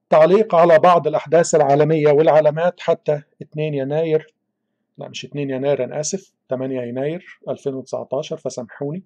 تعليق على بعض الأحداث العالمية والعلامات حتى 2 يناير لا مش 2 يناير أنا آسف 8 يناير 2019 فسامحوني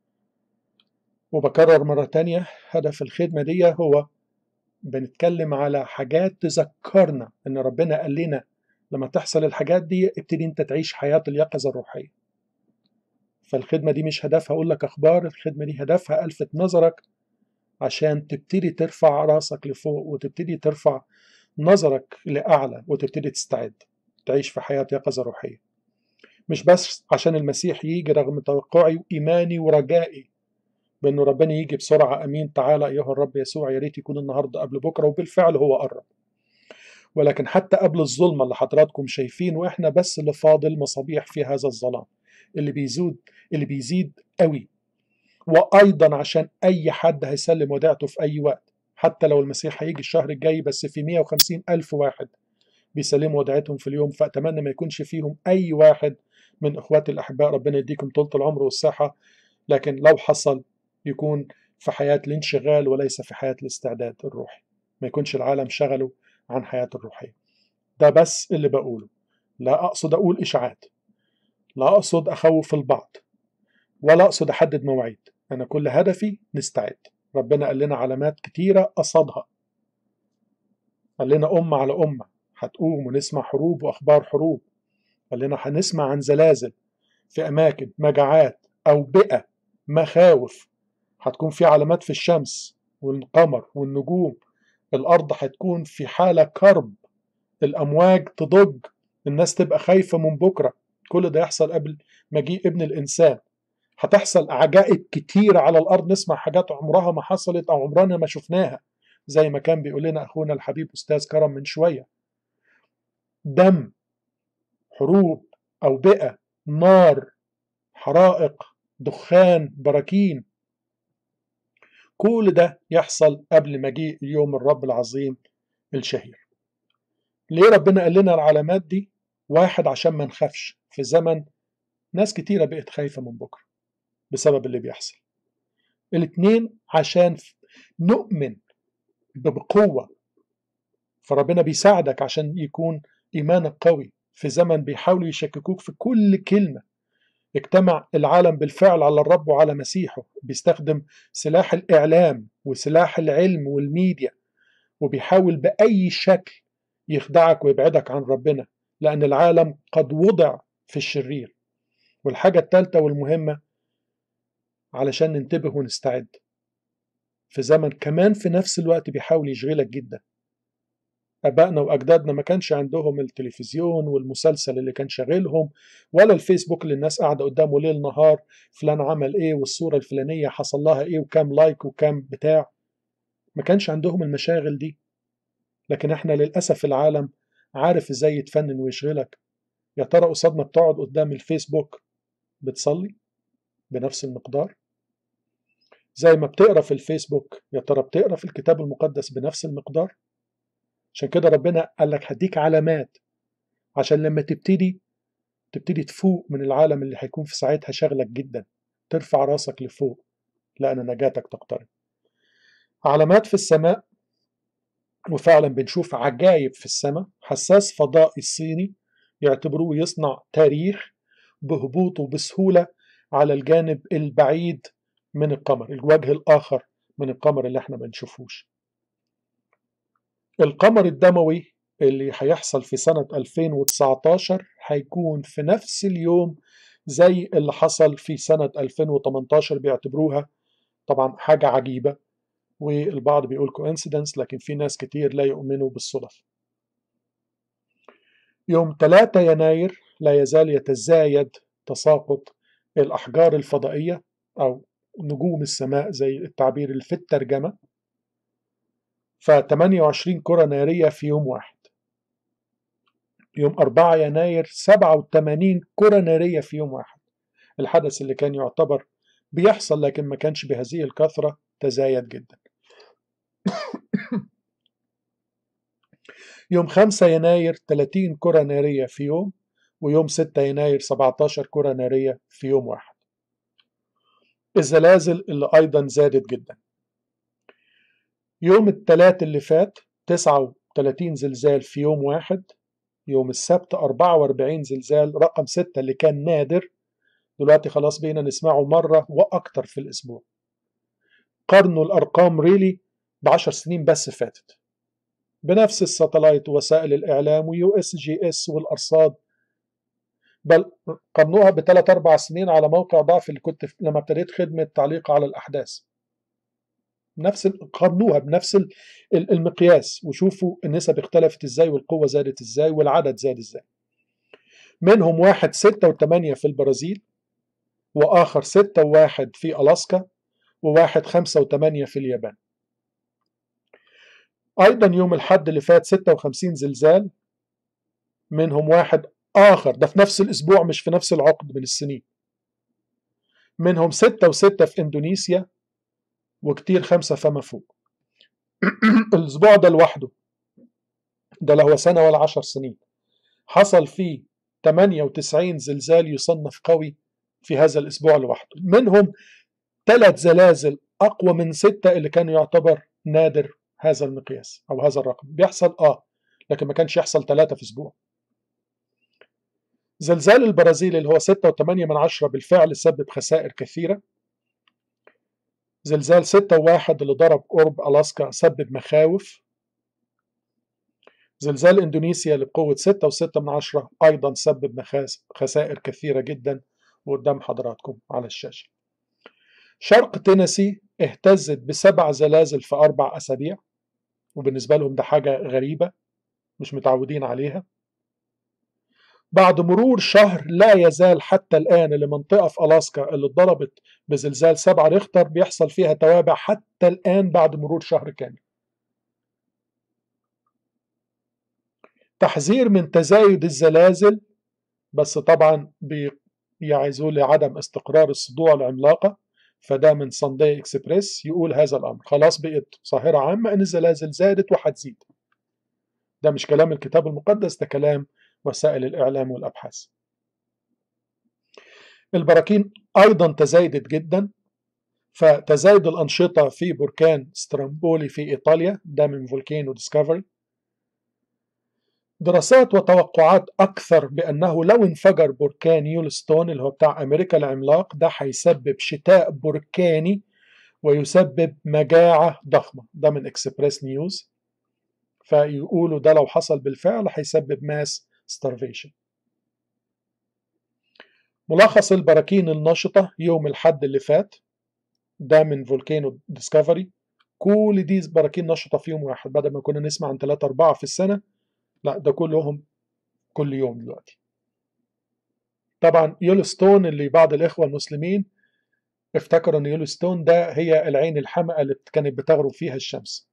وبكرر مرة تانية هدف الخدمة دي هو بنتكلم على حاجات تذكرنا إن ربنا قال لنا لما تحصل الحاجات دي ابتدي أنت تعيش حياة اليقظة الروحية فالخدمة دي مش هدفها أقول لك أخبار الخدمة دي هدفها ألفت نظرك عشان تبتدي ترفع راسك لفوق وتبتدي ترفع نظرك لأعلى وتبتدي تستعد تعيش في حياة يقظة روحية مش بس عشان المسيح يجي رغم توقعي وإيماني ورجائي بأنه ربنا يجي بسرعة أمين تعالى أيها الرب يسوع يا ريت يكون النهاردة قبل بكرة وبالفعل هو قرب ولكن حتى قبل الظلمة اللي حضراتكم شايفين وإحنا بس اللي فاضل مصابيح في هذا الظلام اللي بيزود اللي بيزيد قوي وأيضا عشان أي حد هيسلم وديعته في أي وقت حتى لو المسيح هيجي الشهر الجاي بس في 150 ألف واحد بيسلموا وديعتهم في اليوم فأتمنى ما يكونش فيهم أي واحد من إخواتي الأحباء ربنا يديكم طولة العمر والصحة لكن لو حصل يكون في حياة الانشغال وليس في حياة الاستعداد الروحي ما يكونش العالم شغله عن حياة الروحية ده بس اللي بقوله لا أقصد أقول إشاعات لا أقصد أخوف البعض ولا أقصد أحدد مواعيد أنا كل هدفي نستعد ربنا قال لنا علامات كتيرة قصدها قال لنا أمة على أمة هتقوم ونسمع حروب وأخبار حروب قال لنا هنسمع عن زلازل في أماكن مجاعات أوبئة مخاوف هتكون في علامات في الشمس والقمر والنجوم الأرض هتكون في حالة كرب الأمواج تضج الناس تبقى خايفة من بكرة كل ده يحصل قبل مجيء ابن الإنسان هتحصل عجائب كتيرة على الأرض نسمع حاجات عمرها ما حصلت أو عمرنا ما شفناها زي ما كان بيقول لنا أخونا الحبيب أستاذ كرم من شوية دم حروب أوبئة نار حرائق دخان براكين كل ده يحصل قبل مجيء يوم الرب العظيم الشهير ليه ربنا قال لنا العلامات دي واحد عشان ما نخافش في زمن ناس كتيرة بقت خايفة من بكرة بسبب اللي بيحصل الاتنين عشان نؤمن بقوة فربنا بيساعدك عشان يكون إيمانك قوي في زمن بيحاولوا يشككوك في كل كلمة اجتمع العالم بالفعل على الرب وعلى مسيحه بيستخدم سلاح الإعلام وسلاح العلم والميديا وبيحاول بأي شكل يخدعك ويبعدك عن ربنا لأن العالم قد وضع في الشرير والحاجة الثالثة والمهمة علشان ننتبه ونستعد في زمن كمان في نفس الوقت بيحاول يشغلك جدا أبائنا وأجدادنا ما كانش عندهم التلفزيون والمسلسل اللي كان شاغلهم ولا الفيسبوك اللي الناس قاعدة قدامه ليل نهار فلان عمل إيه والصورة الفلانية حصل لها إيه وكام لايك وكام بتاع ما كانش عندهم المشاغل دي لكن إحنا للأسف العالم عارف إزاي يتفنن ويشغلك يا ترى قصاد ما بتقعد قدام الفيسبوك بتصلي بنفس المقدار زي ما بتقرا في الفيسبوك يا ترى بتقرا في الكتاب المقدس بنفس المقدار عشان كده ربنا قال لك هديك علامات عشان لما تبتدي تبتدي تفوق من العالم اللي هيكون في ساعتها شغلك جدا ترفع راسك لفوق لأن نجاتك تقترب علامات في السماء وفعلا بنشوف عجائب في السماء حساس فضائي الصيني يعتبروه يصنع تاريخ بهبوطه بسهولة على الجانب البعيد من القمر الوجه الآخر من القمر اللي احنا ما بنشوفوش القمر الدموي اللي هيحصل في سنة 2019 هيكون في نفس اليوم زي اللي حصل في سنة 2018 بيعتبروها طبعا حاجة عجيبة والبعض بيقول كوينسيدنس لكن في ناس كتير لا يؤمنوا بالصدف يوم 3 يناير لا يزال يتزايد تساقط الأحجار الفضائية أو نجوم السماء زي التعبير اللي في الترجمة ف 28 كرة نارية في يوم واحد يوم 4 يناير 87 كرة نارية في يوم واحد الحدث اللي كان يعتبر بيحصل لكن ما كانش بهذه الكثرة تزايد جدا يوم 5 يناير 30 كرة نارية في يوم ويوم 6 يناير 17 كرة نارية في يوم واحد الزلازل اللي أيضا زادت جدا يوم الثلاث اللي فات 39 زلزال في يوم واحد يوم السبت 44 زلزال رقم 6 اللي كان نادر دلوقتي خلاص بقينا نسمعه مرة وأكتر في الأسبوع قارنوا الأرقام ريلي بعشر سنين بس فاتت بنفس الساتلايت ووسائل الإعلام ويو اس جي اس والأرصاد بل قارنوها بثلاث أربع سنين على موقع ضعف اللي كنت لما ابتديت خدمة تعليق على الأحداث نفس قارنوها بنفس المقياس وشوفوا النسب اختلفت ازاي والقوة زادت ازاي والعدد زاد ازاي منهم واحد ستة وثمانية في البرازيل وآخر ستة وواحد في ألاسكا وواحد خمسة وثمانية في اليابان أيضا يوم الحد اللي فات 56 زلزال منهم واحد آخر ده في نفس الأسبوع مش في نفس العقد من السنين منهم ستة وستة في إندونيسيا وكتير خمسة فما فوق الأسبوع ده لوحده ده لا هو سنة ولا عشر سنين حصل فيه 98 زلزال يصنف قوي في هذا الأسبوع لوحده منهم ثلاث زلازل أقوى من ستة اللي كان يعتبر نادر هذا المقياس أو هذا الرقم بيحصل آه لكن ما كانش يحصل ثلاثة في أسبوع زلزال البرازيل اللي هو 6.8 من عشرة بالفعل سبب خسائر كثيرة زلزال 6 وواحد اللي ضرب قرب ألاسكا سبب مخاوف زلزال إندونيسيا اللي بقوة 6 و6 من عشرة أيضا سبب خسائر كثيرة جدا وقدام حضراتكم على الشاشة شرق تينيسي اهتزت بسبع زلازل في أربع أسابيع وبالنسبة لهم ده حاجة غريبة مش متعودين عليها بعد مرور شهر لا يزال حتى الآن المنطقة في ألاسكا اللي اتضربت بزلزال سبعة ريختر بيحصل فيها توابع حتى الآن بعد مرور شهر كامل تحذير من تزايد الزلازل بس طبعا بيعزوا لعدم استقرار الصدوع العملاقة فده من سانداي اكسبريس يقول هذا الأمر خلاص بقت ظاهرة عامة أن الزلازل زادت وهتزيد ده مش كلام الكتاب المقدس ده كلام وسائل الإعلام والأبحاث البراكين أيضا تزايدت جدا فتزايد الأنشطة في بركان سترامبولي في إيطاليا ده من فولكانو ديسكفري دراسات وتوقعات أكثر بأنه لو انفجر بركان يولستون اللي هو بتاع أمريكا العملاق ده هيسبب شتاء بركاني ويسبب مجاعة ضخمة ده من إكسبريس نيوز فيقولوا ده لو حصل بالفعل هيسبب ماس starvation ملخص البراكين النشطة يوم الحد اللي فات ده من فولكانو ديسكفري كل دي براكين نشطة في يوم واحد بدل ما كنا نسمع عن 3 4 في السنة لا ده كلهم كل يوم دلوقتي طبعا يولستون اللي بعض الإخوة المسلمين افتكروا ان يولستون ده هي العين الحمقى اللي كانت بتغرب فيها الشمس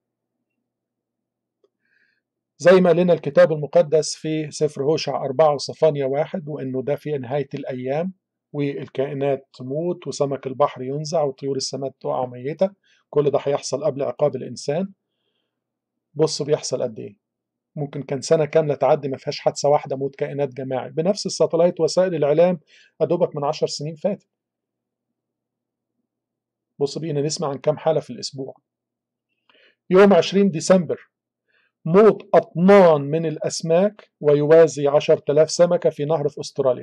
زي ما لنا الكتاب المقدس في سفر هوشع أربعة وصفانيا واحد وإنه ده في نهاية الأيام والكائنات تموت وسمك البحر ينزع وطيور السماء تقع ميتة كل ده هيحصل قبل عقاب الإنسان بص بيحصل قد إيه ممكن كان سنة كاملة تعدي ما فيهاش حادثة واحدة موت كائنات جماعي بنفس الساتلايت وسائل الإعلام أدوبك من عشر سنين فاتت بص بينا نسمع عن كام حالة في الأسبوع يوم 20 ديسمبر موت أطنان من الأسماك ويوازي 10,000 سمكة في نهر في أستراليا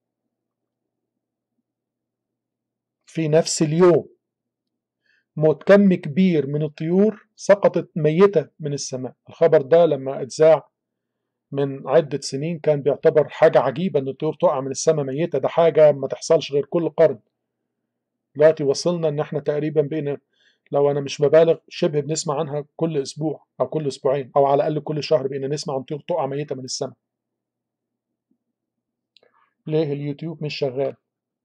في نفس اليوم موت كم كبير من الطيور سقطت ميتة من السماء الخبر ده لما اتذاع من عدة سنين كان بيعتبر حاجة عجيبة ان الطيور تقع من السماء ميتة ده حاجة ما تحصلش غير كل قرن دلوقتي وصلنا ان احنا تقريبا بقينا لو انا مش ببالغ شبه بنسمع عنها كل اسبوع او كل اسبوعين او على الاقل كل شهر بقينا نسمع عن طيور تقع ميته من السماء ليه اليوتيوب مش شغال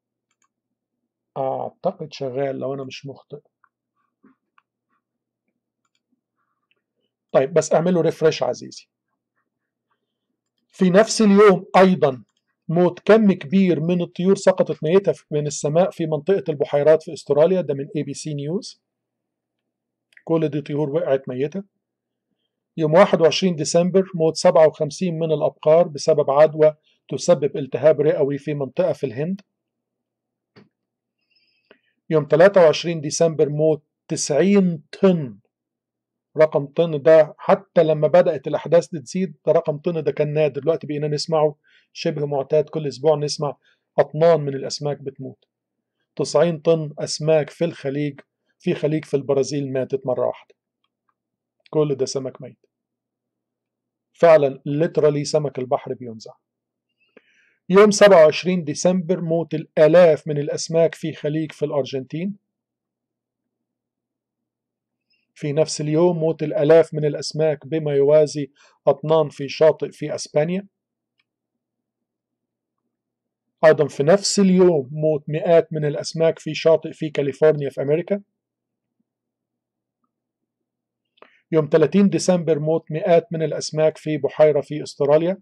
اعتقد شغال لو انا مش مخطئ طيب بس اعملوا ريفرش عزيزي في نفس اليوم ايضا موت كم كبير من الطيور سقطت ميتة من السماء في منطقة البحيرات في استراليا ده من اي بي سي نيوز كل دي طيور وقعت ميتة يوم 21 ديسمبر موت 57 من الأبقار بسبب عدوى تسبب التهاب رئوي في منطقة في الهند يوم 23 ديسمبر موت 90 طن رقم طن ده حتى لما بدأت الأحداث دي تزيد ده رقم طن ده كان نادر دلوقتي بقينا نسمعه شبه معتاد كل أسبوع نسمع أطنان من الأسماك بتموت 90 طن أسماك في الخليج في خليج في البرازيل ماتت مرة واحدة كل ده سمك ميت فعلا ليترالي سمك البحر بينزع يوم 27 ديسمبر موت الآلاف من الأسماك في خليج في الأرجنتين في نفس اليوم موت الآلاف من الأسماك بما يوازي أطنان في شاطئ في أسبانيا أيضا في نفس اليوم موت مئات من الأسماك في شاطئ في كاليفورنيا في أمريكا يوم 30 ديسمبر موت مئات من الأسماك في بحيرة في أستراليا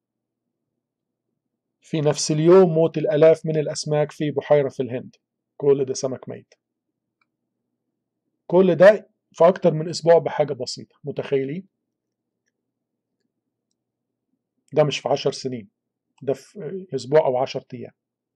في نفس اليوم موت الألاف من الأسماك في بحيرة في الهند كل ده سمك ميت كل ده في أكتر من أسبوع بحاجة بسيطة متخيلين ده مش في عشر سنين ده في أسبوع أو عشر أيام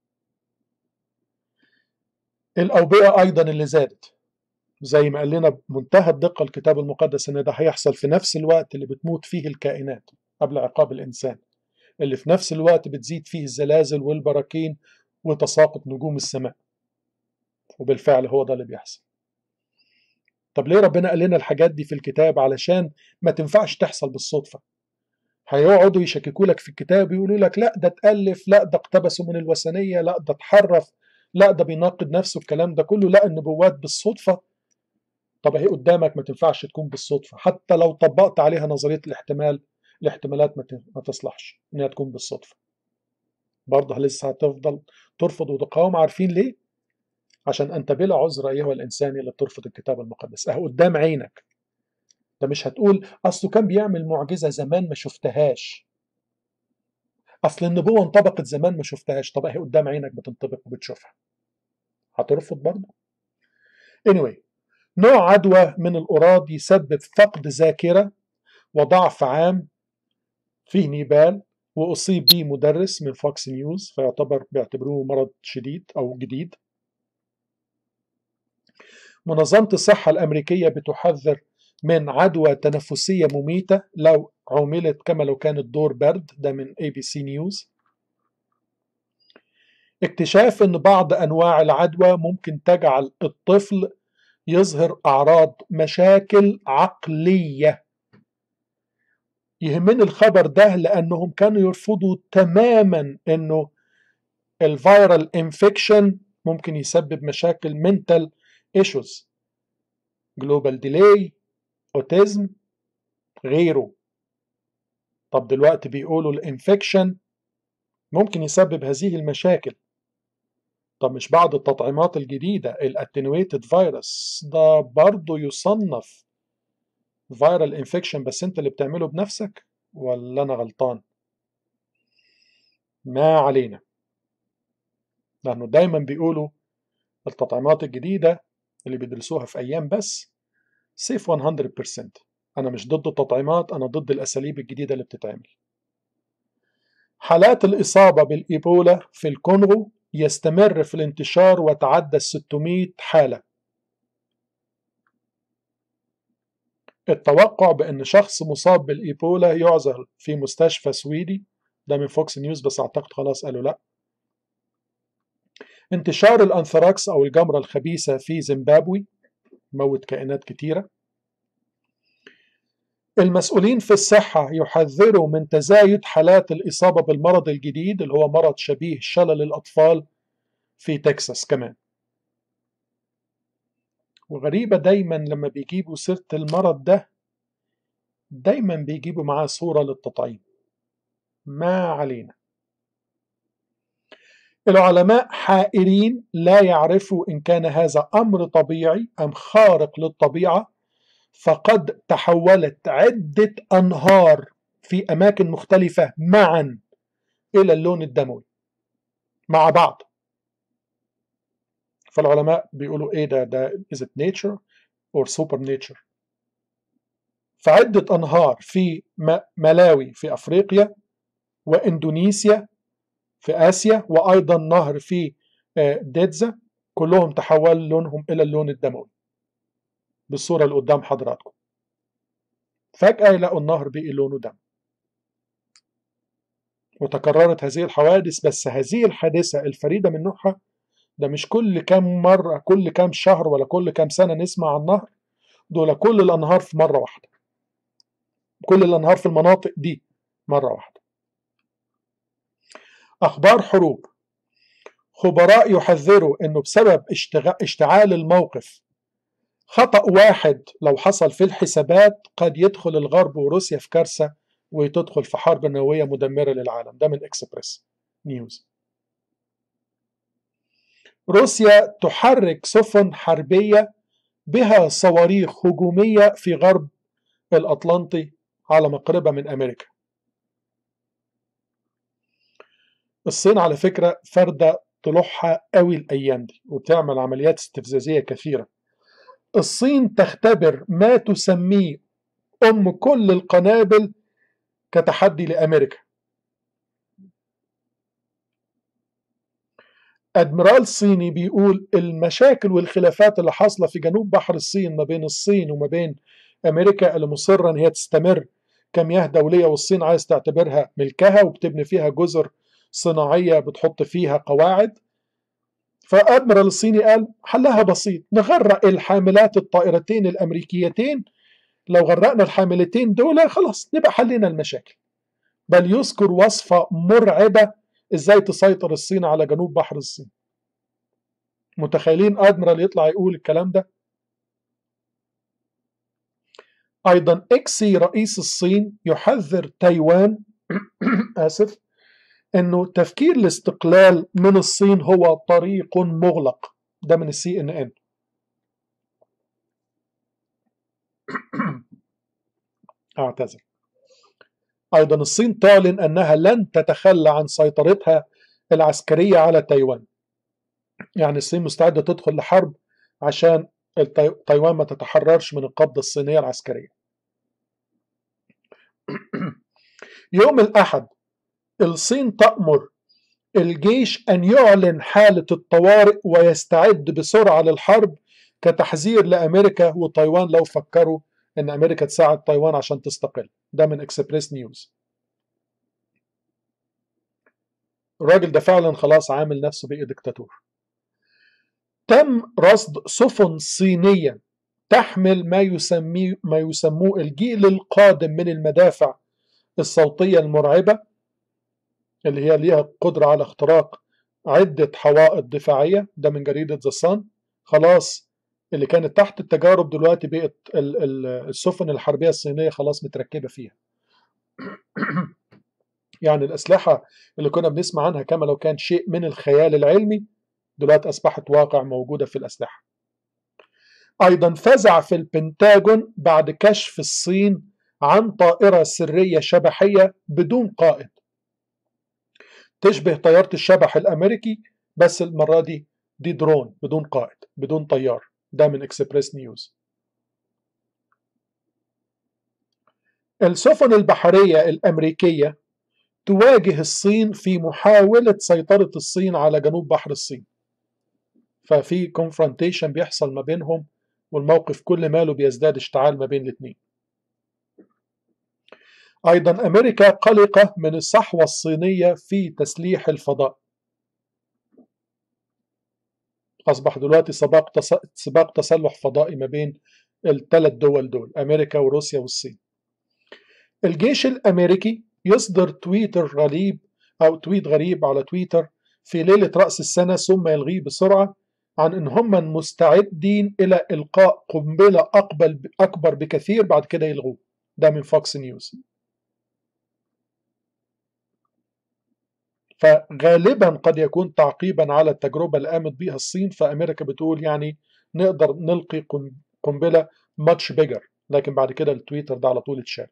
الأوبئة أيضا اللي زادت زي ما قال لنا بمنتهى الدقة الكتاب المقدس إن ده هيحصل في نفس الوقت اللي بتموت فيه الكائنات قبل عقاب الإنسان اللي في نفس الوقت بتزيد فيه الزلازل والبراكين وتساقط نجوم السماء وبالفعل هو ده اللي بيحصل طب ليه ربنا قال لنا الحاجات دي في الكتاب علشان ما تنفعش تحصل بالصدفة هيقعدوا يشككوا لك في الكتاب يقولوا لك لا ده اتألف لا ده اقتبسوا من الوثنية لا ده اتحرف لا ده بيناقض نفسه الكلام ده كله لا النبوات بالصدفة طب هي قدامك ما تنفعش تكون بالصدفة حتى لو طبقت عليها نظرية الاحتمال الاحتمالات ما تصلحش انها تكون بالصدفة برضه لسه هتفضل ترفض وتقاوم عارفين ليه؟ عشان أنت بلا عذر أيها الإنسان اللي بترفض الكتاب المقدس أهو قدام عينك ده مش هتقول أصله كان بيعمل معجزة زمان ما شفتهاش أصل النبوة انطبقت زمان ما شفتهاش طب أهي قدام عينك بتنطبق وبتشوفها هترفض برضه anyway نوع عدوى من الأوراد يسبب فقد ذاكرة وضعف عام في نيبال وأصيب به مدرس من فوكس نيوز فيعتبر بيعتبروه مرض شديد أو جديد منظمة الصحة الأمريكية بتحذر من عدوى تنفسية مميتة لو عملت كما لو كانت دور برد ده من اي بي سي نيوز اكتشاف ان بعض انواع العدوى ممكن تجعل الطفل يظهر اعراض مشاكل عقليه يهمني الخبر ده لانهم كانوا يرفضوا تماما انه الفيرال انفكشن ممكن يسبب مشاكل منتال ايشوز جلوبال ديلي اوتيزم غيره طب دلوقتي بيقولوا الانفكشن ممكن يسبب هذه المشاكل طب مش بعض التطعيمات الجديدة الاتنويتد فيروس ده برضه يصنف فيرال انفكشن بس انت اللي بتعمله بنفسك ولا انا غلطان ما علينا لانه دايما بيقولوا التطعيمات الجديدة اللي بيدرسوها في ايام بس سيف 100% انا مش ضد التطعيمات انا ضد الاساليب الجديدة اللي بتتعمل حالات الإصابة بالإيبولا في الكونغو يستمر في الانتشار وتعدى 600 حالة التوقع بأن شخص مصاب بالإيبولا يعزل في مستشفى سويدي ده من فوكس نيوز بس أعتقد خلاص قالوا لأ انتشار الأنثراكس أو الجمرة الخبيثة في زيمبابوي موت كائنات كتيرة المسؤولين في الصحة يحذروا من تزايد حالات الإصابة بالمرض الجديد اللي هو مرض شبيه شلل الأطفال في تكساس كمان وغريبة دايما لما بيجيبوا سيرة المرض ده دايما بيجيبوا معاه صورة للتطعيم ما علينا العلماء حائرين لا يعرفوا إن كان هذا أمر طبيعي أم خارق للطبيعة فقد تحولت عدة أنهار في أماكن مختلفة معا إلى اللون الدموي مع بعض فالعلماء بيقولوا إيه ده ده is it nature or super nature فعدة أنهار في ملاوي في أفريقيا وإندونيسيا في آسيا وأيضا نهر في ديتزا كلهم تحول لونهم إلى اللون الدموي بالصورة اللي قدام حضراتكم فجأة يلاقوا النهر بقي لونه دم وتكررت هذه الحوادث بس هذه الحادثة الفريدة من نوعها ده مش كل كام مرة كل كام شهر ولا كل كام سنة نسمع عن نهر دول كل الأنهار في مرة واحدة كل الأنهار في المناطق دي مرة واحدة أخبار حروب خبراء يحذروا أنه بسبب اشتعال الموقف خطأ واحد لو حصل في الحسابات قد يدخل الغرب وروسيا في كارثة وتدخل في حرب نووية مدمرة للعالم ده من إكسبريس نيوز روسيا تحرك سفن حربية بها صواريخ هجومية في غرب الأطلنطي على مقربة من أمريكا الصين على فكرة فردة طلوعها قوي الأيام دي وبتعمل عمليات استفزازية كثيرة الصين تختبر ما تسميه أم كل القنابل كتحدي لأمريكا أدميرال صيني بيقول المشاكل والخلافات اللي حاصلة في جنوب بحر الصين ما بين الصين وما بين أمريكا اللي مصرة إن هي تستمر كمياه دولية والصين عايز تعتبرها ملكها وبتبني فيها جزر صناعية بتحط فيها قواعد فأدميرال الصيني قال حلها بسيط نغرق الحاملات الطائرتين الأمريكيتين لو غرقنا الحاملتين دول خلاص نبقى حلينا المشاكل بل يذكر وصفة مرعبة ازاي تسيطر الصين على جنوب بحر الصين متخيلين ادميرال يطلع يقول الكلام ده ايضا اكسي رئيس الصين يحذر تايوان اسف انه تفكير الاستقلال من الصين هو طريق مغلق ده من السي ان ان اعتذر ايضا الصين تعلن انها لن تتخلى عن سيطرتها العسكريه على تايوان يعني الصين مستعده تدخل لحرب عشان تايوان ما تتحررش من القبضه الصينيه العسكريه يوم الاحد الصين تأمر الجيش أن يعلن حالة الطوارئ ويستعد بسرعة للحرب كتحذير لأمريكا وتايوان لو فكروا أن أمريكا تساعد تايوان عشان تستقل ده من إكسبريس نيوز الراجل ده فعلا خلاص عامل نفسه بقى دكتاتور تم رصد سفن صينية تحمل ما يسميه ما يسموه الجيل القادم من المدافع الصوتية المرعبة اللي هي ليها قدرة على اختراق عدة حوائط دفاعية ده من جريدة ذا صن خلاص اللي كانت تحت التجارب دلوقتي بقت السفن الحربية الصينية خلاص متركبة فيها يعني الأسلحة اللي كنا بنسمع عنها كما لو كان شيء من الخيال العلمي دلوقتي أصبحت واقع موجودة في الأسلحة أيضا فزع في البنتاجون بعد كشف الصين عن طائرة سرية شبحية بدون قائد تشبه طيارة الشبح الأمريكي بس المرة دي دي درون بدون قائد بدون طيار ده من اكسبريس نيوز السفن البحرية الأمريكية تواجه الصين في محاولة سيطرة الصين على جنوب بحر الصين ففي كونفرونتيشن بيحصل ما بينهم والموقف كل ماله بيزداد اشتعال ما بين الاثنين أيضا أمريكا قلقة من الصحوة الصينية في تسليح الفضاء أصبح دلوقتي سباق سباق تسلح فضائي ما بين الثلاث دول دول أمريكا وروسيا والصين الجيش الأمريكي يصدر تويتر غريب أو تويت غريب على تويتر في ليلة رأس السنة ثم يلغيه بسرعة عن إن هم مستعدين إلى إلقاء قنبلة أقبل أكبر بكثير بعد كده يلغوه ده من فوكس نيوز فغالبا قد يكون تعقيبا على التجربة اللي قامت بها الصين فأمريكا بتقول يعني نقدر نلقي قنبلة ماتش بيجر لكن بعد كده التويتر ده على طول اتشال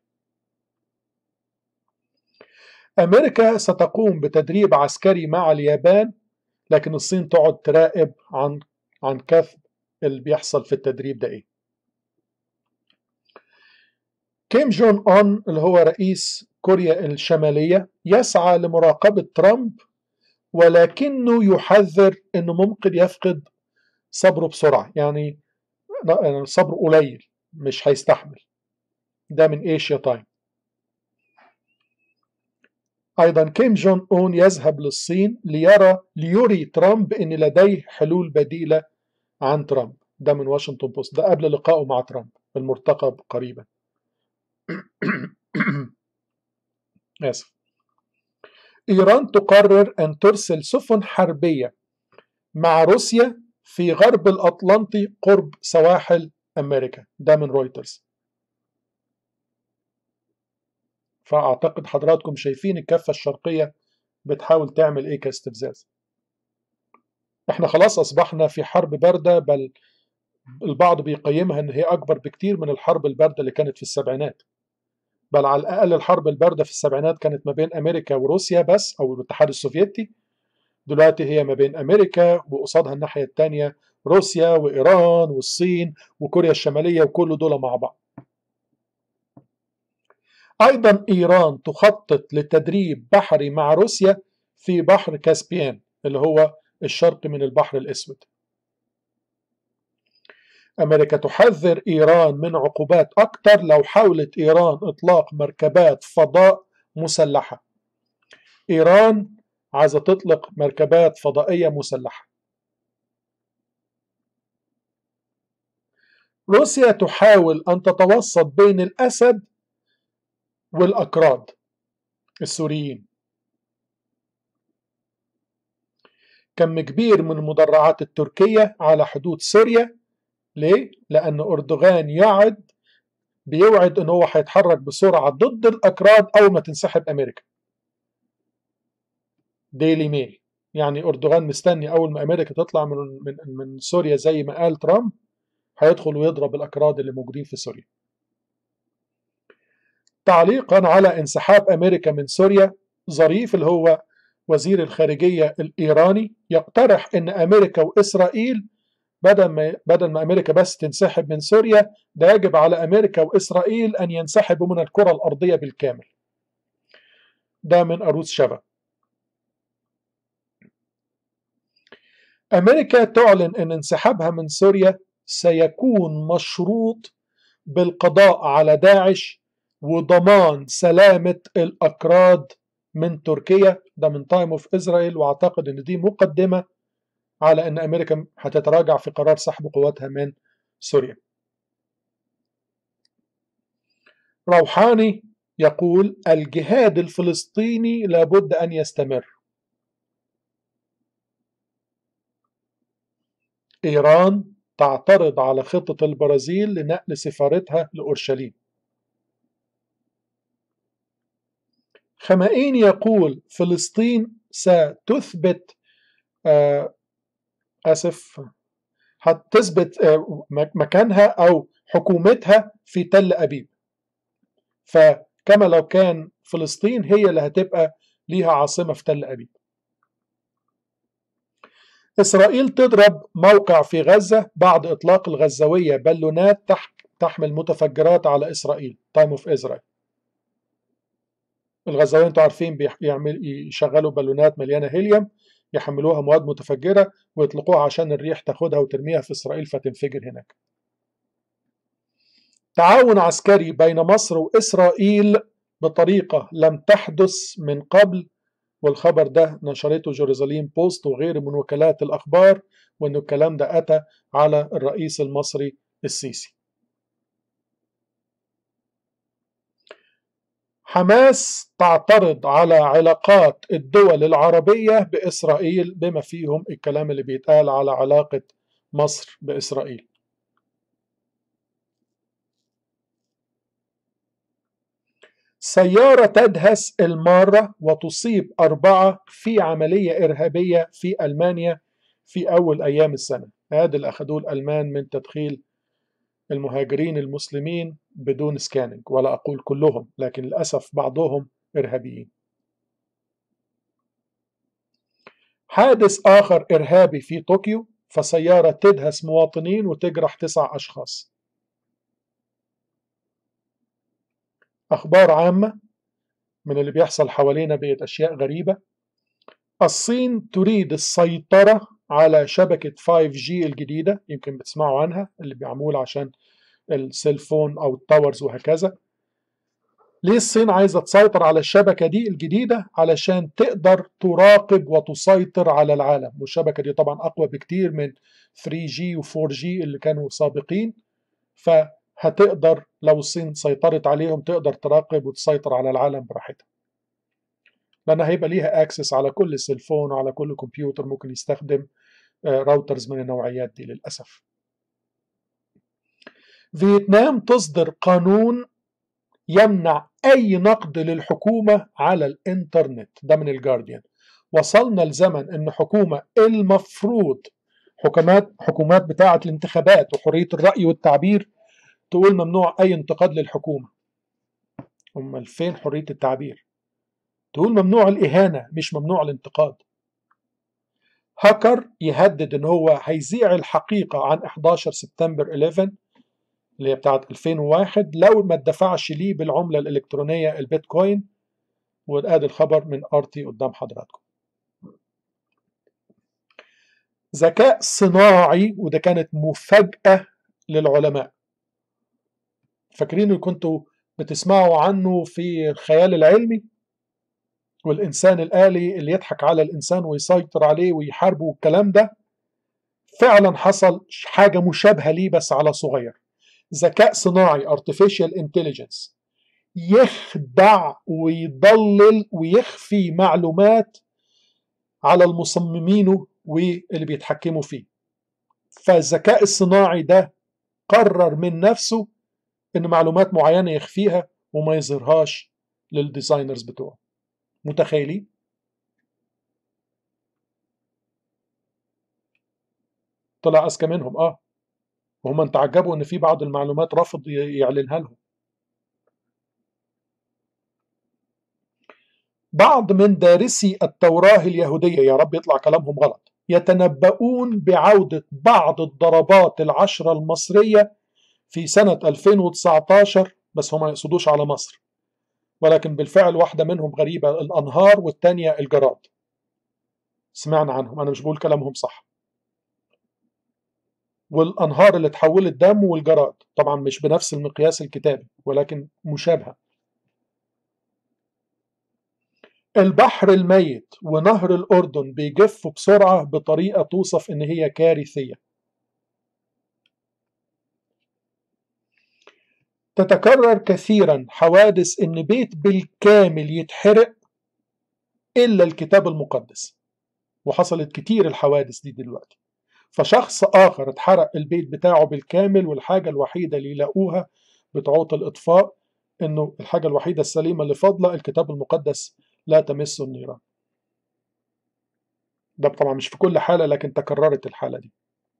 أمريكا ستقوم بتدريب عسكري مع اليابان لكن الصين تقعد تراقب عن عن كثب اللي بيحصل في التدريب ده ايه كيم جون اون اللي هو رئيس كوريا الشمالية يسعى لمراقبة ترامب ولكنه يحذر انه ممكن يفقد صبره بسرعة يعني صبره قليل مش هيستحمل ده من ايشيا تايم أيضا كيم جون أون يذهب للصين ليرى ليري ترامب أن لديه حلول بديلة عن ترامب ده من واشنطن بوست ده قبل لقائه مع ترامب المرتقب قريبا آسف إيران تقرر أن ترسل سفن حربية مع روسيا في غرب الأطلنطي قرب سواحل أمريكا ده من رويترز فأعتقد حضراتكم شايفين الكفة الشرقية بتحاول تعمل إيه كاستفزاز إحنا خلاص أصبحنا في حرب باردة بل البعض بيقيمها إن هي أكبر بكتير من الحرب الباردة اللي كانت في السبعينات بل على الأقل الحرب الباردة في السبعينات كانت ما بين أمريكا وروسيا بس أو الاتحاد السوفيتي دلوقتي هي ما بين أمريكا وقصادها الناحية التانية روسيا وإيران والصين وكوريا الشمالية وكل دول مع بعض أيضا إيران تخطط لتدريب بحري مع روسيا في بحر كاسبيان اللي هو الشرق من البحر الأسود أمريكا تحذر إيران من عقوبات أكثر لو حاولت إيران إطلاق مركبات فضاء مسلحة إيران عايزة تطلق مركبات فضائية مسلحة روسيا تحاول أن تتوسط بين الأسد والأكراد السوريين كم كبير من المدرعات التركية على حدود سوريا ليه؟ لأن أردوغان يعد بيوعد أنه هو هيتحرك بسرعة ضد الأكراد أول ما تنسحب أمريكا ديلي ميل يعني أردوغان مستني أول ما أمريكا تطلع من, من, من سوريا زي ما قال ترامب هيدخل ويضرب الأكراد اللي موجودين في سوريا تعليقا على انسحاب أمريكا من سوريا ظريف اللي هو وزير الخارجية الإيراني يقترح أن أمريكا وإسرائيل بدل ما بدل ما امريكا بس تنسحب من سوريا ده يجب على امريكا واسرائيل ان ينسحبوا من الكره الارضيه بالكامل. ده من اروس شبا. امريكا تعلن ان انسحابها من سوريا سيكون مشروط بالقضاء على داعش وضمان سلامه الاكراد من تركيا ده من تايم اوف اسرائيل واعتقد ان دي مقدمه على أن أمريكا هتتراجع في قرار سحب قواتها من سوريا روحاني يقول الجهاد الفلسطيني لابد أن يستمر إيران تعترض على خطة البرازيل لنقل سفارتها لأورشليم خمائين يقول فلسطين ستثبت آه اسف هتثبت مكانها او حكومتها في تل ابيب فكما لو كان فلسطين هي اللي هتبقى ليها عاصمه في تل ابيب اسرائيل تضرب موقع في غزه بعد اطلاق الغزاويه بالونات تحمل متفجرات على اسرائيل تايم اوف اسرائيل الغزاويين انتوا عارفين بيعمل يشغلوا بالونات مليانه هيليوم يحملوها مواد متفجرة ويطلقوها عشان الريح تاخدها وترميها في إسرائيل فتنفجر هناك تعاون عسكري بين مصر وإسرائيل بطريقة لم تحدث من قبل والخبر ده نشرته جيروزاليم بوست وغيره من وكالات الأخبار وأن الكلام ده أتى على الرئيس المصري السيسي حماس تعترض على علاقات الدول العربية بإسرائيل بما فيهم الكلام اللي بيتقال على علاقة مصر بإسرائيل سيارة تدهس المارة وتصيب أربعة في عملية إرهابية في ألمانيا في أول أيام السنة هذا اللي أخذوه الألمان من تدخيل المهاجرين المسلمين بدون سكاننج ولا أقول كلهم لكن للأسف بعضهم إرهابيين حادث آخر إرهابي في طوكيو فسيارة تدهس مواطنين وتجرح تسع أشخاص أخبار عامة من اللي بيحصل حوالينا بقت أشياء غريبة الصين تريد السيطرة على شبكة 5G الجديدة يمكن بتسمعوا عنها اللي بيعمول عشان السيلفون أو التاورز وهكذا ليه الصين عايزة تسيطر على الشبكة دي الجديدة علشان تقدر تراقب وتسيطر على العالم والشبكة دي طبعا أقوى بكتير من 3G و 4G اللي كانوا سابقين فهتقدر لو الصين سيطرت عليهم تقدر تراقب وتسيطر على العالم براحتها لأن هيبقى ليها اكسس على كل سيلفون وعلى كل كمبيوتر ممكن يستخدم راوترز من النوعيات دي للأسف فيتنام تصدر قانون يمنع أي نقد للحكومة على الإنترنت ده من الجارديان وصلنا لزمن أن حكومة المفروض حكومات حكومات بتاعة الانتخابات وحرية الرأي والتعبير تقول ممنوع أي انتقاد للحكومة أمال فين حرية التعبير تقول ممنوع الإهانة مش ممنوع الانتقاد هاكر يهدد ان هو هيذيع الحقيقة عن 11 سبتمبر 11 اللي هي بتاعت 2001 لو ما اتدفعش ليه بالعملة الإلكترونية البيتكوين وادي الخبر من ارتي قدام حضراتكم ذكاء صناعي وده كانت مفاجأة للعلماء فاكرين اللي كنتوا بتسمعوا عنه في الخيال العلمي والإنسان الآلي اللي يضحك على الإنسان ويسيطر عليه ويحاربه والكلام ده فعلا حصل حاجة مشابهة ليه بس على صغير ذكاء صناعي artificial intelligence يخدع ويضلل ويخفي معلومات على المصممين واللي بيتحكموا فيه فالذكاء الصناعي ده قرر من نفسه ان معلومات معينة يخفيها وما يظهرهاش للديزاينرز بتوعه متخيلين طلع اذكى منهم اه وهم تعجبوا ان في بعض المعلومات رفض يعلنها لهم بعض من دارسي التوراة اليهودية يا رب يطلع كلامهم غلط يتنبؤون بعودة بعض الضربات العشرة المصرية في سنة 2019 بس هم ما يقصدوش على مصر ولكن بالفعل واحدة منهم غريبة الأنهار والتانية الجراد سمعنا عنهم أنا مش بقول كلامهم صح والأنهار اللي تحولت دم والجراد طبعا مش بنفس المقياس الكتابي ولكن مشابهة البحر الميت ونهر الأردن بيجفوا بسرعة بطريقة توصف إن هي كارثية تتكرر كثيرا حوادث ان بيت بالكامل يتحرق الا الكتاب المقدس وحصلت كتير الحوادث دي دلوقتي فشخص اخر اتحرق البيت بتاعه بالكامل والحاجه الوحيده اللي يلاقوها بتعوط الاطفاء انه الحاجه الوحيده السليمه اللي فاضله الكتاب المقدس لا تمس النيران ده طبعا مش في كل حاله لكن تكررت الحاله دي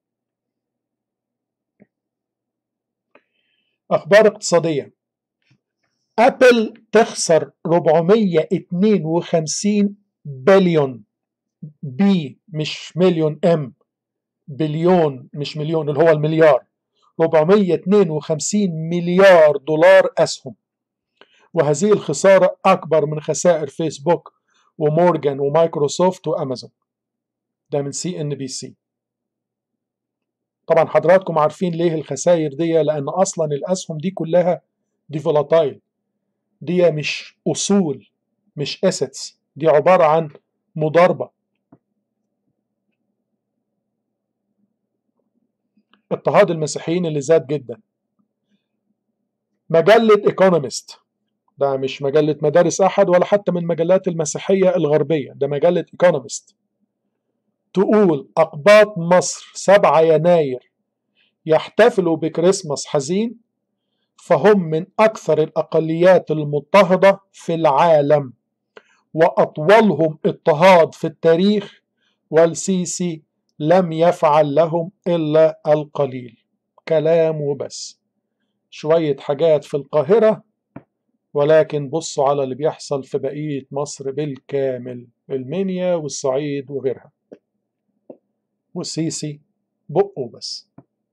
أخبار اقتصادية أبل تخسر 452 بليون بي مش مليون ام بليون مش مليون اللي هو المليار 452 مليار دولار أسهم وهذه الخسارة أكبر من خسائر فيسبوك ومورجان ومايكروسوفت وأمازون ده من سي ان بي سي طبعا حضراتكم عارفين ليه الخسائر دي لان اصلا الاسهم دي كلها دي فولاتايل دي مش اصول مش اسيتس دي عباره عن مضاربه اضطهاد المسيحيين اللي زاد جدا مجله ايكونومست ده مش مجله مدارس احد ولا حتى من مجلات المسيحيه الغربيه ده مجله ايكونومست تقول أقباط مصر 7 يناير يحتفلوا بكريسماس حزين فهم من أكثر الأقليات المضطهدة في العالم وأطولهم اضطهاد في التاريخ والسيسي لم يفعل لهم إلا القليل كلام وبس شوية حاجات في القاهرة ولكن بصوا على اللي بيحصل في بقية مصر بالكامل المنيا والصعيد وغيرها والسيسي بقه بس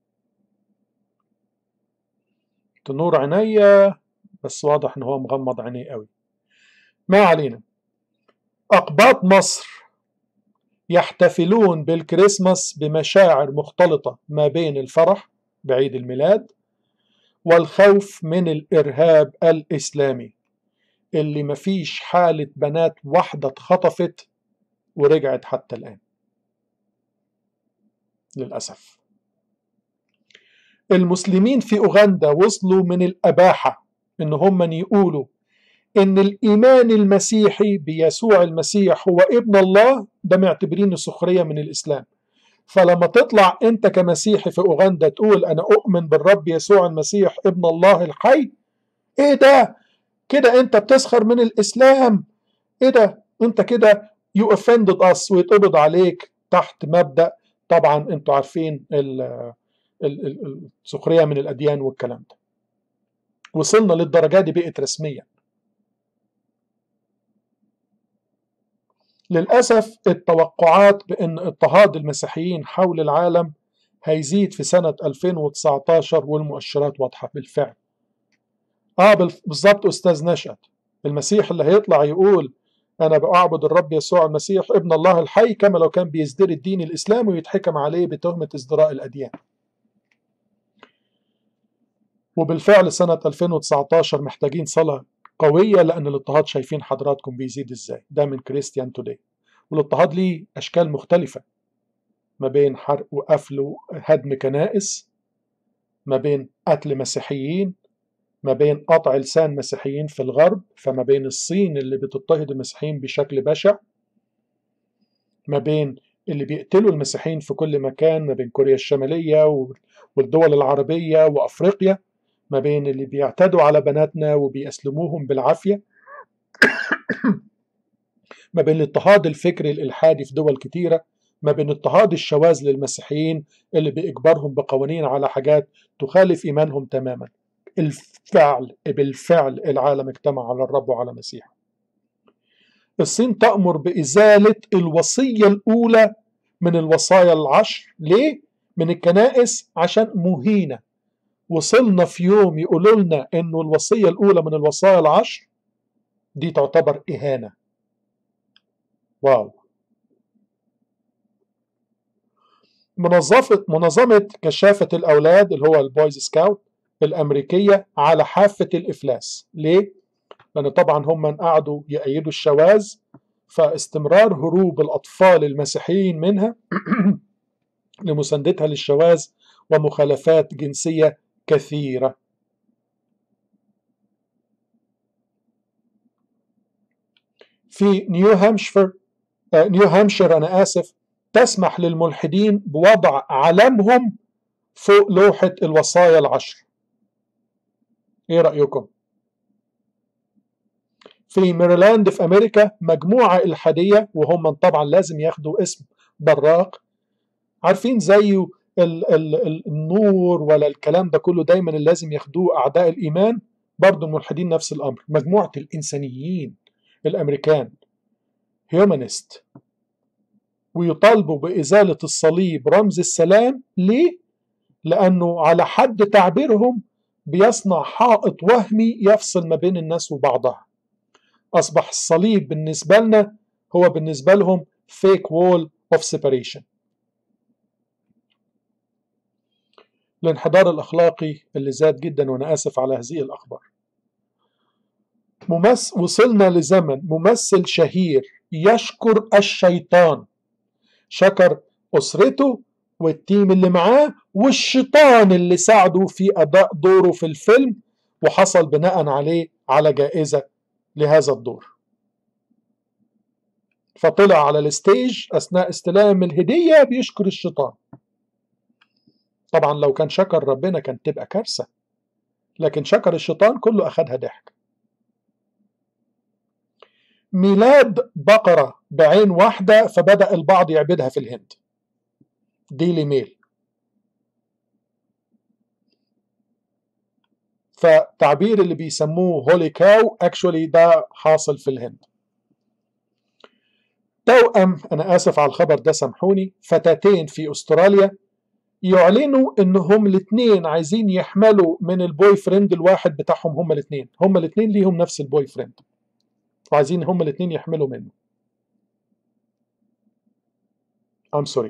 تنور عينيا بس واضح ان هو مغمض عينيه قوي ما علينا اقباط مصر يحتفلون بالكريسماس بمشاعر مختلطة ما بين الفرح بعيد الميلاد والخوف من الإرهاب الإسلامي اللي مفيش حالة بنات واحدة اتخطفت ورجعت حتى الآن للأسف المسلمين في أوغندا وصلوا من الأباحة إن هم يقولوا إن الإيمان المسيحي بيسوع المسيح هو ابن الله ده معتبرينه سخرية من الإسلام فلما تطلع أنت كمسيحي في أوغندا تقول أنا أؤمن بالرب يسوع المسيح ابن الله الحي إيه ده؟ كده أنت بتسخر من الإسلام إيه ده؟ أنت كده you offended us ويتقبض عليك تحت مبدأ طبعا أنتوا عارفين السخرية من الأديان والكلام ده وصلنا للدرجة دي بقت رسميا للأسف التوقعات بأن اضطهاد المسيحيين حول العالم هيزيد في سنة 2019 والمؤشرات واضحة بالفعل آه بالضبط أستاذ نشأت المسيح اللي هيطلع يقول أنا بأعبد الرب يسوع المسيح ابن الله الحي كما لو كان بيزدر الدين الإسلامي ويتحكم عليه بتهمة ازدراء الأديان وبالفعل سنة 2019 محتاجين صلاة قوية لأن الاضطهاد شايفين حضراتكم بيزيد ازاي ده من كريستيان توداي والاضطهاد ليه أشكال مختلفة ما بين حرق وقفل وهدم كنائس ما بين قتل مسيحيين ما بين قطع لسان مسيحيين في الغرب فما بين الصين اللي بتضطهد المسيحيين بشكل بشع ما بين اللي بيقتلوا المسيحيين في كل مكان ما بين كوريا الشمالية والدول العربية وأفريقيا ما بين اللي بيعتدوا على بناتنا وبيأسلموهم بالعافية ما بين الاضطهاد الفكري الإلحادي في دول كتيرة ما بين اضطهاد الشواذ للمسيحيين اللي بإجبارهم بقوانين على حاجات تخالف إيمانهم تماما الفعل بالفعل العالم اجتمع على الرب وعلى مسيحه الصين تأمر بإزالة الوصية الأولى من الوصايا العشر ليه؟ من الكنائس عشان مهينة وصلنا في يوم يقولوا لنا انه الوصيه الاولى من الوصايا العشر دي تعتبر اهانه واو منظمه منظمه كشافه الاولاد اللي هو البويز سكاوت الامريكيه على حافه الافلاس ليه لان طبعا هم قعدوا يأيدوا الشواذ فاستمرار هروب الاطفال المسيحيين منها لمساندتها للشواذ ومخالفات جنسيه كثيرة في نيو هامشفر آه نيو هامشير أنا آسف تسمح للملحدين بوضع علمهم فوق لوحة الوصايا العشر إيه رأيكم؟ في ميريلاند في أمريكا مجموعة إلحادية وهم طبعا لازم ياخدوا اسم براق عارفين زيه ال ال النور ولا الكلام ده كله دايما اللي لازم ياخدوه اعداء الايمان برضه الملحدين نفس الامر مجموعه الانسانيين الامريكان هيومانيست ويطالبوا بازاله الصليب رمز السلام ليه لانه على حد تعبيرهم بيصنع حائط وهمي يفصل ما بين الناس وبعضها اصبح الصليب بالنسبه لنا هو بالنسبه لهم fake wall of separation الانحدار الأخلاقي اللي زاد جدا وأنا آسف على هذه الأخبار ممس وصلنا لزمن ممثل شهير يشكر الشيطان شكر أسرته والتيم اللي معاه والشيطان اللي ساعده في أداء دوره في الفيلم وحصل بناء عليه على جائزة لهذا الدور فطلع على الستيج أثناء استلام الهدية بيشكر الشيطان طبعا لو كان شكر ربنا كانت تبقى كارثة لكن شكر الشيطان كله أخدها ضحك ميلاد بقرة بعين واحدة فبدأ البعض يعبدها في الهند ديلي ميل فتعبير اللي بيسموه هولي كاو اكشولي ده حاصل في الهند توأم أنا آسف على الخبر ده سامحوني فتاتين في أستراليا يعلنوا انهم الاثنين عايزين يحملوا من البوي فريند الواحد بتاعهم هما الاثنين هما الاثنين ليهم نفس البوي فريند وعايزين هما الاثنين يحملوا منه I'm sorry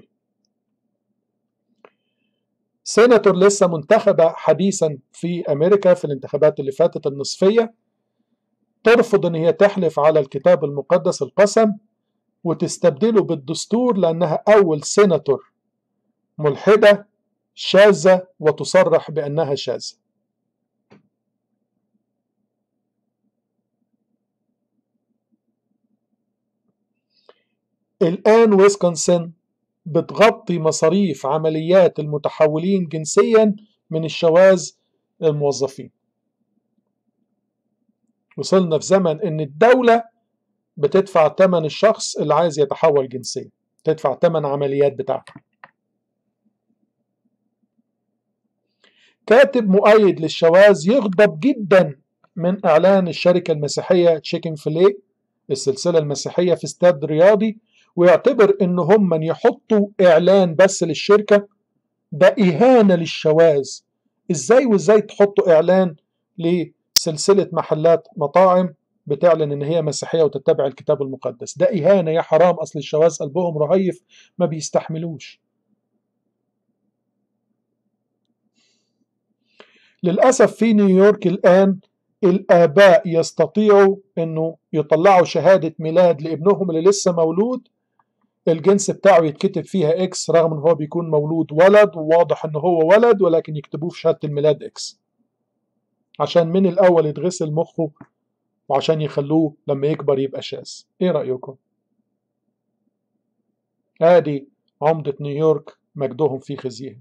سيناتور لسه منتخبة حديثا في أمريكا في الانتخابات اللي فاتت النصفية ترفض ان هي تحلف على الكتاب المقدس القسم وتستبدله بالدستور لانها اول سيناتور ملحده شاذه وتصرح بانها شاذه الآن ويسكونسن بتغطي مصاريف عمليات المتحولين جنسيا من الشواذ الموظفين وصلنا في زمن ان الدولة بتدفع ثمن الشخص اللي عايز يتحول جنسيا تدفع ثمن عمليات بتاعته كاتب مؤيد للشواذ يغضب جدا من اعلان الشركة المسيحية تشيكن فيليه السلسلة المسيحية في استاد رياضي ويعتبر ان هم من يحطوا اعلان بس للشركة ده اهانة للشواذ ازاي وازاي تحطوا اعلان لسلسلة محلات مطاعم بتعلن ان هي مسيحية وتتبع الكتاب المقدس ده اهانة يا حرام اصل الشواذ قلبهم رهيف ما بيستحملوش للأسف في نيويورك الآن الآباء يستطيعوا أنه يطلعوا شهادة ميلاد لابنهم اللي لسه مولود الجنس بتاعه يتكتب فيها اكس رغم ان هو بيكون مولود ولد وواضح ان هو ولد ولكن يكتبوه في شهاده الميلاد اكس عشان من الاول يتغسل مخه وعشان يخلوه لما يكبر يبقى شاذ ايه رايكم ادي عمده نيويورك مجدهم في خزيهم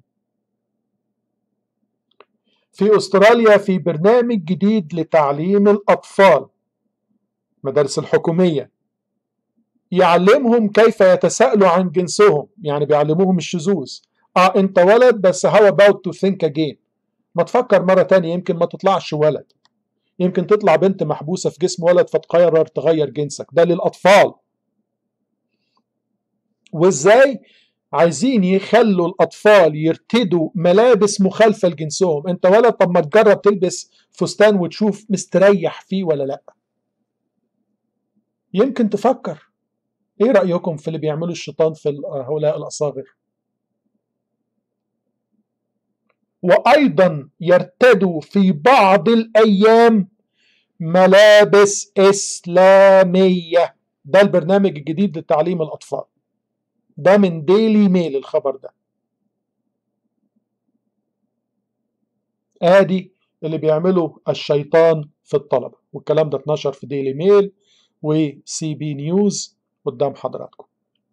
في استراليا في برنامج جديد لتعليم الاطفال مدارس الحكوميه يعلمهم كيف يتساءلوا عن جنسهم يعني بيعلموهم الشذوذ اه انت ولد بس how about to think again ما تفكر مرة تانية يمكن ما تطلعش ولد يمكن تطلع بنت محبوسة في جسم ولد فتقرر تغير جنسك ده للأطفال وازاي عايزين يخلوا الأطفال يرتدوا ملابس مخالفة لجنسهم انت ولد طب ما تجرب تلبس فستان وتشوف مستريح فيه ولا لا يمكن تفكر ايه رأيكم في اللي بيعمله الشيطان في هؤلاء الأصاغر وأيضا يرتدوا في بعض الأيام ملابس إسلامية ده البرنامج الجديد لتعليم الأطفال ده من ديلي ميل الخبر ده آدي اللي بيعمله الشيطان في الطلبة والكلام ده اتنشر في ديلي ميل وسي بي نيوز قدام حضراتكم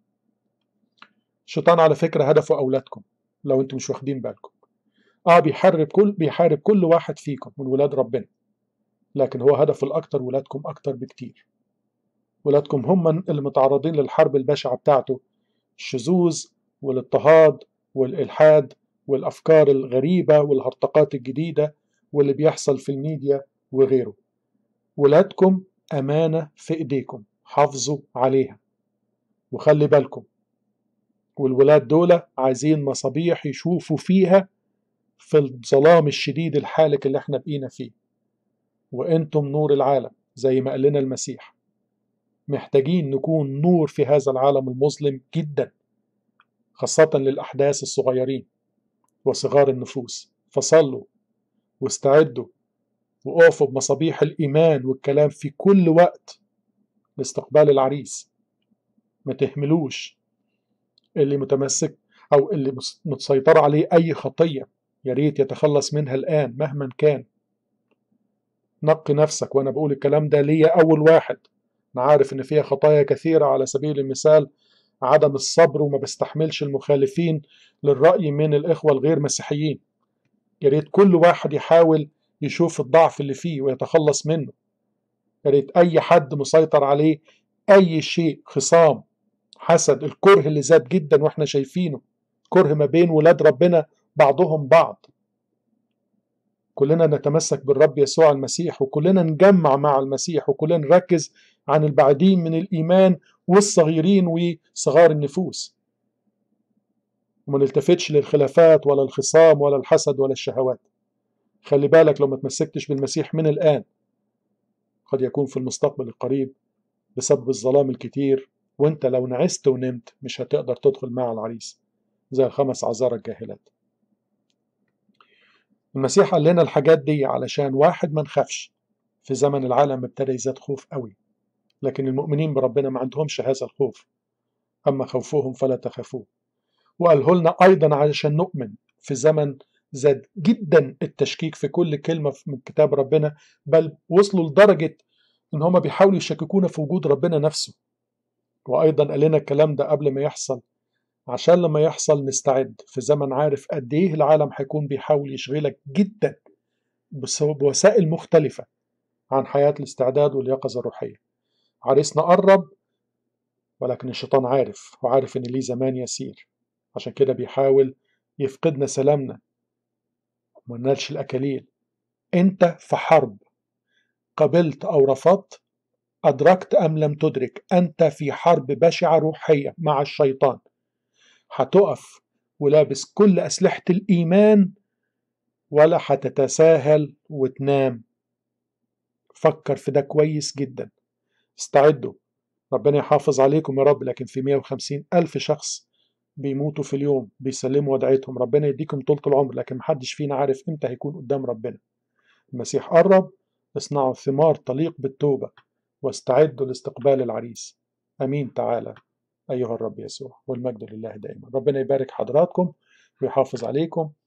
الشيطان على فكرة هدفه أولادكم لو انتم مش واخدين بالكم اه بيحارب كل بيحارب كل واحد فيكم من ولاد ربنا لكن هو هدفه الأكتر ولادكم أكتر بكتير ولادكم هم اللي متعرضين للحرب البشعة بتاعته الشذوذ والاضطهاد والإلحاد والأفكار الغريبة والهرطقات الجديدة واللي بيحصل في الميديا وغيره ولادكم أمانة في إيديكم حافظوا عليها وخلي بالكم والولاد دول عايزين مصابيح يشوفوا فيها في الظلام الشديد الحالك اللي احنا بقينا فيه وانتم نور العالم زي ما قال لنا المسيح محتاجين نكون نور في هذا العالم المظلم جدا خاصة للأحداث الصغيرين وصغار النفوس فصلوا واستعدوا وقفوا بمصابيح الإيمان والكلام في كل وقت لاستقبال العريس ما تهملوش اللي متمسك أو اللي متسيطر عليه أي خطية يا ريت يتخلص منها الآن مهما كان نقي نفسك وأنا بقول الكلام ده ليا أول واحد أنا عارف إن فيها خطايا كثيرة على سبيل المثال عدم الصبر وما بستحملش المخالفين للرأي من الإخوة الغير مسيحيين يا ريت كل واحد يحاول يشوف الضعف اللي فيه ويتخلص منه يا ريت أي حد مسيطر عليه أي شيء خصام حسد الكره اللي زاد جدا واحنا شايفينه كره ما بين ولاد ربنا بعضهم بعض كلنا نتمسك بالرب يسوع المسيح وكلنا نجمع مع المسيح وكلنا نركز عن البعيدين من الإيمان والصغيرين وصغار النفوس وما نلتفتش للخلافات ولا الخصام ولا الحسد ولا الشهوات خلي بالك لو ما تمسكتش بالمسيح من الآن قد يكون في المستقبل القريب بسبب الظلام الكتير وانت لو نعست ونمت مش هتقدر تدخل مع العريس زي الخمس عذارى الجاهلات المسيح قال لنا الحاجات دي علشان واحد ما نخافش في زمن العالم ابتدى يزداد خوف قوي لكن المؤمنين بربنا ما عندهمش هذا الخوف أما خوفهم فلا تخافوه وقاله لنا أيضا علشان نؤمن في زمن زاد جدا التشكيك في كل كلمة من كتاب ربنا بل وصلوا لدرجة إن هما بيحاولوا يشككونا في وجود ربنا نفسه وأيضا قال لنا الكلام ده قبل ما يحصل عشان لما يحصل نستعد في زمن عارف قد إيه العالم هيكون بيحاول يشغلك جدا بوسائل مختلفة عن حياة الاستعداد واليقظة الروحية عريسنا قرب ولكن الشيطان عارف وعارف إن ليه زمان يسير عشان كده بيحاول يفقدنا سلامنا وما نالش الأكاليل أنت في حرب قبلت أو رفضت أدركت أم لم تدرك أنت في حرب بشعة روحية مع الشيطان هتقف ولابس كل أسلحة الإيمان ولا هتتساهل وتنام فكر في ده كويس جدا استعدوا ربنا يحافظ عليكم يا رب لكن في 150 ألف شخص بيموتوا في اليوم بيسلموا ودعيتهم ربنا يديكم طولة العمر لكن محدش فينا عارف امتى هيكون قدام ربنا المسيح قرب اصنعوا ثمار تليق بالتوبة واستعدوا لاستقبال العريس أمين تعالى أيها الرب يسوع والمجد لله دائما ربنا يبارك حضراتكم ويحافظ عليكم